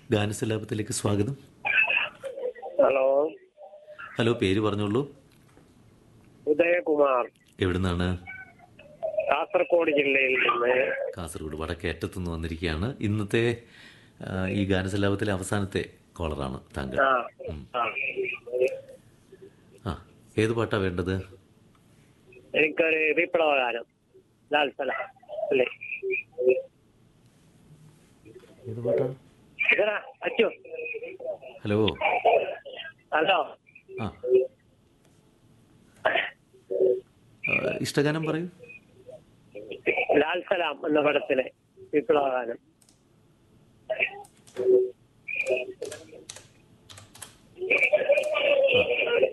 ഗാനസലാപത്തിലേക്ക് സ്വാഗതം hello hello പേര് പറഞ്ഞോളൂ ഉദയകുമാർ എവിടുന്നാണ് കാസർഗോഡ് ജില്ലയിൽ നിന്ന് കാസർഗോഡ് വടക്കേറ്റത്തു നിന്ന് വന്നിരിക്കുകയാണ് ഇന്നത്തെ ആ, ഈ ഗാനസലാപത്തിലെ അവസാനത്തെ കോളറാണ് താങ്കൾ ആ ഉം. ആ. ആ ഏത് പാട്ടാ വേണ്ടത് എനിക്കൊരു വിപ്ലവഗാനം ലാൽ സലാം അല്ലേ ഏത് പാട്ടാ ഇതാ അച്ചു ഹലോ ഹലോ ആ ആ, ഇഷ്ടഗാനം പറയൂ ലാൽ സലാം എന്ന പടത്തിലെ വിപ്ലവഗാനം ആ